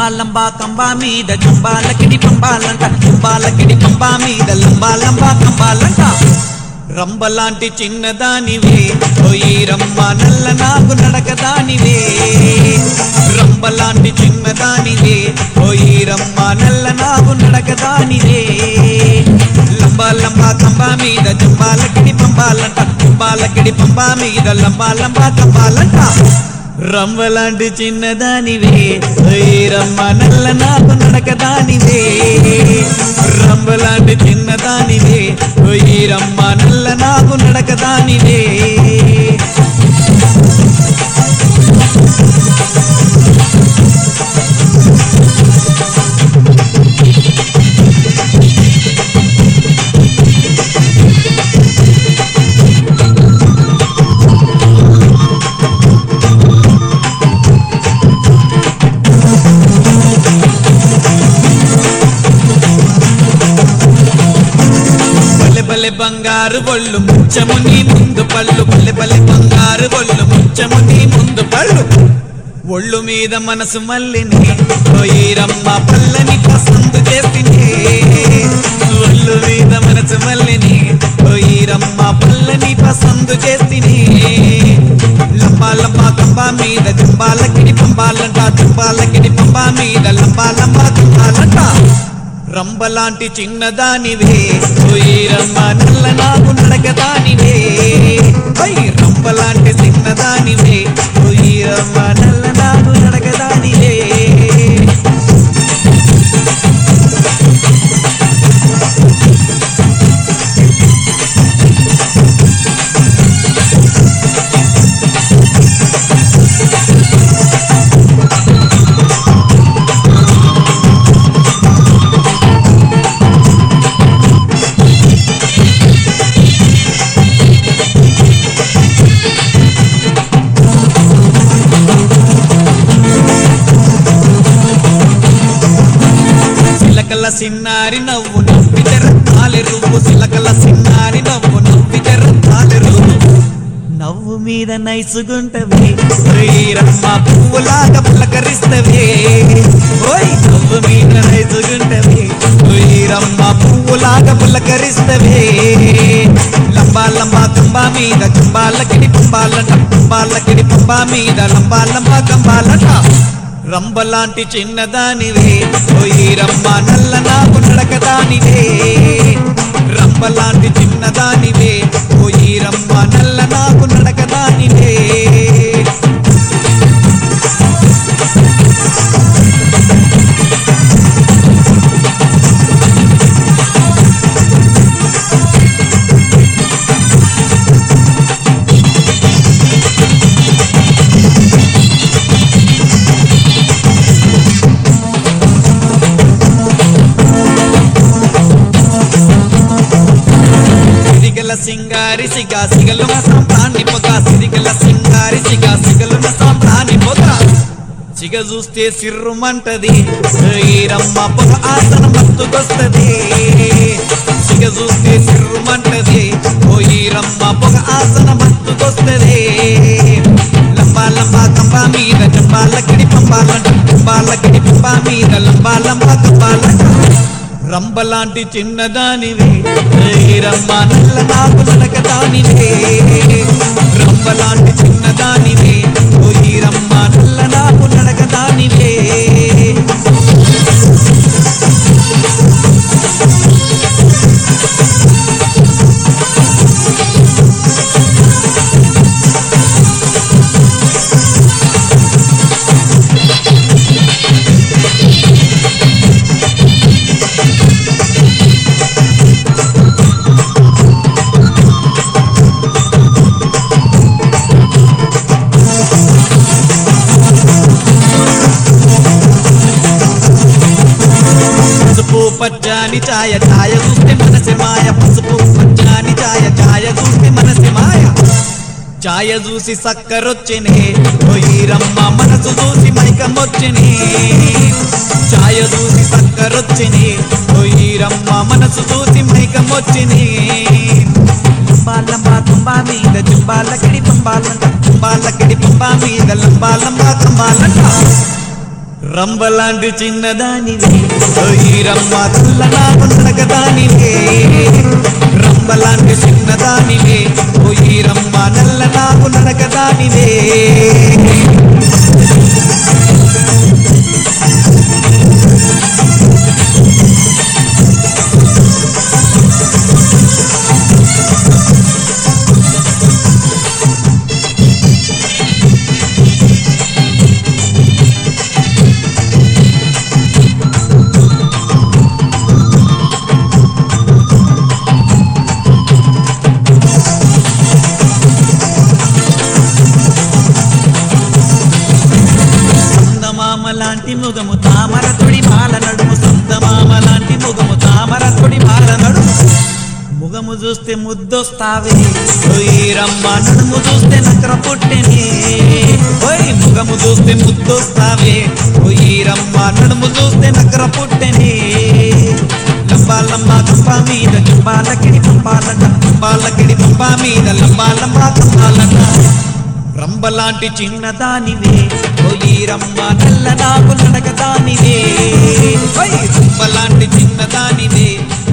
లంబా కంబా మీద జంబాలకిడి పంబాలంట జంబాలకిడి పంబా మీద లంబా లంబా కంబాలంట రంబలాంటి చిన్నదానివే ఓయి రమ్మ నల్ల నాకు నడకదానివే రంబలాంటి చిన్నదానివే ఓయి రమ్మ నల్ల నాకు నడకదానివే లంబా లంబా కంబా మీద జంబాలకిడి పంబాలంట జంబాలకిడి పంబా మీద లంబా లంబా కంబాలంట రంబలాంటి చిన్నదానివే ఓయ్ రమ్మ నల్ల నాకు నడకదానివే రంబలాంటి చిన్నదానివే ఓయ్ రమ్మ నల్ల నాకు నడకదానివే బలె బలె బంగారు బొళ్ళు ముచ్చము నీ ముందు పళ్ళు బలె బలె బంగారు బొళ్ళు ముచ్చము నీ ముందు పళ్ళు ఒళ్ళు మీద మనసు మల్లిని రమ్మ పల్లని పసందు చేసింది ఒళ్ళు మీద మనసు మల్లిని రమ్మ పల్లని పసందు చేసింది లంబా లంబా కంబా మీద జంబాలకిడి పంబాలంట జంబాలకిడి పంబా మీద లంబా లంబా కంబాలంట రంబలాంటి చిన్నదానివే ఓయ్ రమ్మ నల్ల నాకు నడకదానివే ఓయ్ రంబలాంటి చిన్నదానివే ఓయ్ రమ్మ నల్ల నాకు నడకదానివే సిలకల సిన్నారి నవ్వు నవ్వితే రత్నాలె రువ్వు సిలకల సిన్నారి నవ్వు నవ్వితే రత్నాలె రువ్వు నవ్వు మీద నైసుగుంటవే శ్రీరమ్మ పువ్వులాగా పులకరిస్తవే ఓయ్ నవ్వు మీద నైసుగుంటవే శ్రీరమ్మ పువ్వులాగా పులకరిస్తవే లంబా లంబా కంబా మీద కంబాలకిడి పంబాలంట కంబాలకిడి పంబా మీద లంబా లంబా కంబాలంట రంబలాంటి చిన్నదానివే ఓయి రమ్మ నల్ల నాకు నడకదానివే రంబలాంటి చిన్నదానివే ఓయి రమ్మ నల్ల నాకు నడకదానివే సిరిగల సింగారి సిగా సిగలున సాంబ్రాణి పొగ సిరిగల సింగారి సిగా సిగలున సాంబ్రాణి పొగ సిగ చూస్తే సిర్రుమంటది ఈరమ్మ పొగ ఆసన మత్తుకొస్తది సిగ చూస్తే సిర్రుమంటది ఓ ఈరమ్మ పొగ ఆసన మత్తుకొస్తది లంబా లంబా కంబా మీద జంబాలకిడి పంబాలంట జంబాలకిడి పంబా మీద లంబా లంబా కంబాలంట రంబలాంటి చిన్నదానివే ఏయ్ రమ్మ నల్ల నాకు నడకదానివే రంబలాంటి చిన్నదానివే ఓయి రమ్మ నల్ల నాకు నడకదానివే పసుపు పచ్చాని ఛాయ ఛాయ చూస్తే మనసి మాయ పసుపు పచ్చాని ఛాయ ఛాయ చూస్తే మనసి మాయ ఛాయ చూసి సక్కరొచ్చినే ఓయి రమ్మ మనసు చూసి మైకమొచ్చినే ఛాయ చూసి సక్కరొచ్చినే ఓయి రమ్మ మనసు చూసి మైకమొచ్చినే లంబా తుంబా మీద జుంబాలకిడి పంబాలంట తుంబాలకిడి పంబా మీద లంబా లంబా తుంబాలంట రంబలాంటి చిన్నదానివే ఈరమ్మ తెల్ల నాకు నడకదానివే రంబలాంటి చిన్నదానివే ఓ ఈరమ్మ నల్ల నాకు నడకదానివే సందమామ లాంటి ముగము తామర తొడి మాల నడుము సందమామ లాంటి ముగము తామర తొడి మాల నడుము ముగము చూస్తే ముద్దొస్తావే రమ్మ నడుము చూస్తే నకర పుట్టెనే ఓయ్ ముగము చూస్తే ముద్దొస్తావే రమ్మ నడుము చూస్తే నకర పుట్టెనే లంబా లంబా కంపా మీద కంపాలకిడి పంపాలట కంపాలకిడి పంపా మీద లంబా లంబా కంపాలట రంబలాంటి చిన్నదానివే రమ్మ నల్ల నాకు నడకదానివే ఓయ్ రంబలాంటి చిన్నదానివే